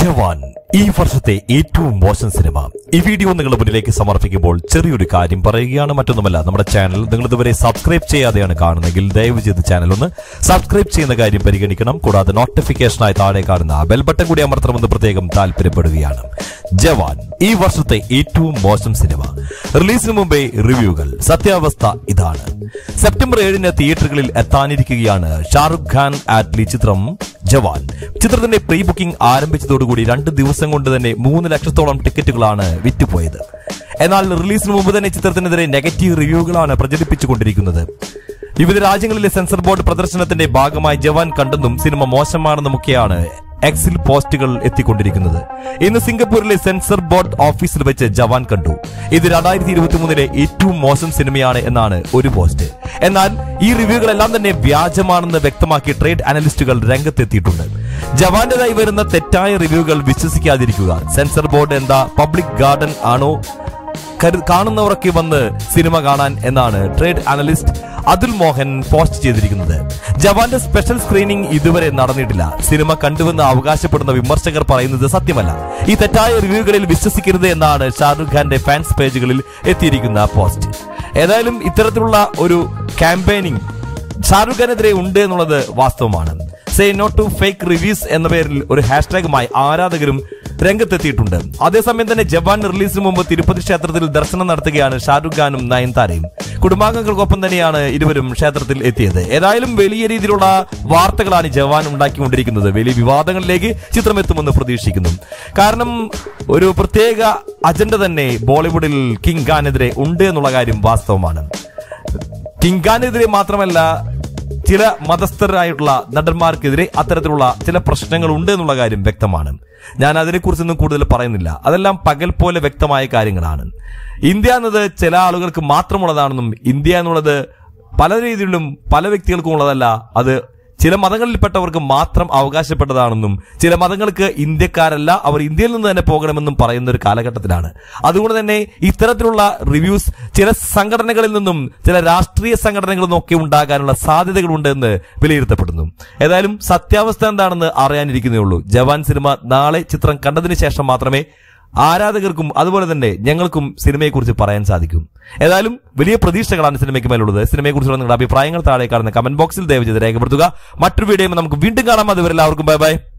ജവാൻ ഈ വർഷത്തെ ഏറ്റവും മോശം സിനിമ ഈ വീഡിയോ നിങ്ങളുടെ മുന്നിലേക്ക് സമർപ്പിക്കുമ്പോൾ ചെറിയൊരു കാര്യം പറയുകയാണ് മറ്റൊന്നുമല്ല നമ്മുടെ ചാനൽ നിങ്ങൾ ഇതുവരെ സബ്സ്ക്രൈബ് ചെയ്യാതെയാണ് കാണുന്നതെങ്കിൽ ദയവ് ചെയ്ത് ചാനൽ ഒന്ന് സബ്സ്ക്രൈബ് ചെയ്യുന്ന കാര്യം പരിഗണിക്കണം കൂടാതെ നോട്ടിഫിക്കേഷനായി താഴെ കാണുന്ന ബെൽ ബട്ടൺ കൂടി അമർത്തണമെന്ന് പ്രത്യേകം താല്പര്യപ്പെടുകയാണ് ജവാൻ ഈ വർഷത്തെ ഏറ്റവും മോശം സിനിമ റിലീസിന് മുമ്പേ റിവ്യൂകൾ സത്യാവസ്ഥ ഇതാണ് സെപ്റ്റംബർ ഏഴിന് തിയേറ്ററുകളിൽ എത്താനിരിക്കുകയാണ് ഷാറുഖ് ഖാൻ ആറ്റ്ലി ചിത്രം ജവാൻ ചിത്രത്തിന്റെ പ്രീ ബുക്കിംഗ് ആരംഭിച്ചതോടുകൂടി രണ്ട് ദിവസം കൊണ്ട് തന്നെ മൂന്ന് ലക്ഷത്തോളം ടിക്കറ്റുകളാണ് വിറ്റുപോയത് എന്നാൽ റിലീസിന് മുമ്പ് തന്നെ ചിത്രത്തിനെതിരെ നെഗറ്റീവ് റിവ്യൂകളാണ് പ്രചരിപ്പിച്ചുകൊണ്ടിരിക്കുന്നത് വിവിധ രാജ്യങ്ങളിലെ സെൻസർ ബോർഡ് പ്രദർശനത്തിന്റെ ഭാഗമായി ജവാൻ കണ്ടെന്നും സിനിമ മോശമാണെന്നുമൊക്കെയാണ് എക്സിൽ പോസ്റ്റുകൾ എത്തിക്കൊണ്ടിരിക്കുന്നത് ഇന്ന് സിംഗപ്പൂരിലെ സെൻസർ ബോർഡ് ഓഫീസിൽ വെച്ച് ജവാൻ കണ്ടു ഇത് രണ്ടായിരത്തി ഇരുപത്തി മൂന്നിലെ ഏറ്റവും മോശം സിനിമയാണ് എന്നാണ് ഒരു പോസ്റ്റ് എന്നാൽ ഈ റിവ്യൂകളെല്ലാം തന്നെ വ്യാജമാണെന്ന് വ്യക്തമാക്കി ട്രേഡ് അനലിസ്റ്റുകൾ രംഗത്തെത്തിയിട്ടുണ്ട് ജവാന്റേതായി വരുന്ന തെറ്റായ റിവ്യൂകൾ വിശ്വസിക്കാതിരിക്കുക സെൻസർ ബോർഡ് എന്താ പബ്ലിക് ഗാർഡൻ ആണോ കരു- കാണുന്നവരൊക്കെ വന്ന് സിനിമ കാണാൻ എന്നാണ് trade analyst Atul Mohan post ചെയ്തിരിക്കുന്നത് ജവാന്റെ സ്പെഷ്യൽ സ്ക്രീനിംഗ് ഇതുവരെ നടന്നിട്ടില്ല സിനിമ കണ്ടുവെന്ന് അവകാശപ്പെടുന്ന വിമർശകർ പറയുന്നത് സത്യമല്ല ഈ തെറ്റായ റിവ്യൂകളിൽ വിശ്വസിക്കരുത് എന്നാണ് ഷാറുഖ് ഖാന്റെ ഫാൻസ് പേജുകളിൽ എത്തിയിരിക്കുന്ന പോസ്റ്റ് ഏതായാലും ഇത്തരത്തിലുള്ള ഒരു ക്യാമ്പയിനിങ് ഷാറുഖ് ഖാനെതിരെ ഉണ്ട് എന്നുള്ളത് വാസ്തവമാണ് say not to fake reviews എന്ന പേരിൽ ഒരു ഹാഷ്ടാഗുമായി ആരാധകരും രംഗത്തെത്തിയിട്ടുണ്ട് അതേസമയം തന്നെ ജവാൻ റിലീസിന് മുമ്പ് തിരുപ്പതി ക്ഷേത്രത്തിൽ ദർശനം നടത്തുകയാണ് ഷാറുഖ് ഖാനും നയൻതാരയും കുടുംബാംഗങ്ങൾക്കൊപ്പം തന്നെയാണ് ഇരുവരും ക്ഷേത്രത്തിൽ എത്തിയത് ഏതായാലും വലിയ രീതിയിലുള്ള വാർത്തകളാണ് ഈ ജവാൻ ഉണ്ടാക്കിക്കൊണ്ടിരിക്കുന്നത് വലിയ വിവാദങ്ങളിലേക്ക് ചിത്രം എത്തുമെന്ന് പ്രതീക്ഷിക്കുന്നു കാരണം ഒരു പ്രത്യേക അജണ്ട തന്നെ ബോളിവുഡിൽ കിങ് ഖാനെതിരെ ഉണ്ട് എന്നുള്ള കാര്യം വാസ്തവമാണ് കിങ് ഖാനെതിരെ മാത്രമല്ല ചില മതസ്ഥരായിട്ടുള്ള നടന്മാർക്കെതിരെ അത്തരത്തിലുള്ള ചില പ്രശ്നങ്ങൾ ഉണ്ട് എന്നുള്ള കാര്യം വ്യക്തമാണ് ഞാൻ അതിനെക്കുറിച്ചൊന്നും കൂടുതൽ പറയുന്നില്ല അതെല്ലാം പകൽ പോലെ വ്യക്തമായ കാര്യങ്ങളാണ് ഇന്ത്യ എന്നത് ചില ആളുകൾക്ക് മാത്രമുള്ളതാണെന്നും ഇന്ത്യ എന്നുള്ളത് പല രീതിയിലും പല വ്യക്തികൾക്കും ഉള്ളതല്ല അത് ചില മതങ്ങളിൽപ്പെട്ടവർക്ക് മാത്രം അവകാശപ്പെട്ടതാണെന്നും ചില മതങ്ങൾക്ക് ഇന്ത്യക്കാരല്ല അവർ ഇന്ത്യയിൽ നിന്ന് തന്നെ പോകണമെന്നും പറയുന്ന ഒരു കാലഘട്ടത്തിലാണ് അതുകൊണ്ട് തന്നെ ഇത്തരത്തിലുള്ള റിവ്യൂസ് ചില സംഘടനകളിൽ നിന്നും ചില രാഷ്ട്രീയ സംഘടനകളിൽ നിന്നൊക്കെ ഉണ്ടാകാനുള്ള സാധ്യതകളുണ്ട് എന്ന് വിലയിരുത്തപ്പെടുന്നു ഏതായാലും സത്യാവസ്ഥ എന്താണെന്ന് അറിയാനിരിക്കുന്നേ ഉള്ളൂ ജവാൻ സിനിമ നാളെ ചിത്രം കണ്ടതിന് ശേഷം മാത്രമേ ആരാധകർക്കും അതുപോലെ തന്നെ ഞങ്ങൾക്കും സിനിമയെക്കുറിച്ച് പറയാൻ സാധിക്കും ഏതായാലും വലിയ പ്രതീക്ഷകളാണ് സിനിമയ്ക്ക് മേലുള്ളത് സിനിമയെക്കുറിച്ചുള്ള നിങ്ങളുടെ അഭിപ്രായങ്ങൾ താഴെ കാണുന്ന കമന്റ് ബോക്സിൽ ദയവ് ചെയ്ത് രേഖപ്പെടുത്തുക മറ്റൊരു വീഡിയോ നമുക്ക് വീണ്ടും കാണാം അതുവരെ എല്ലാവർക്കും ബൈ ബൈ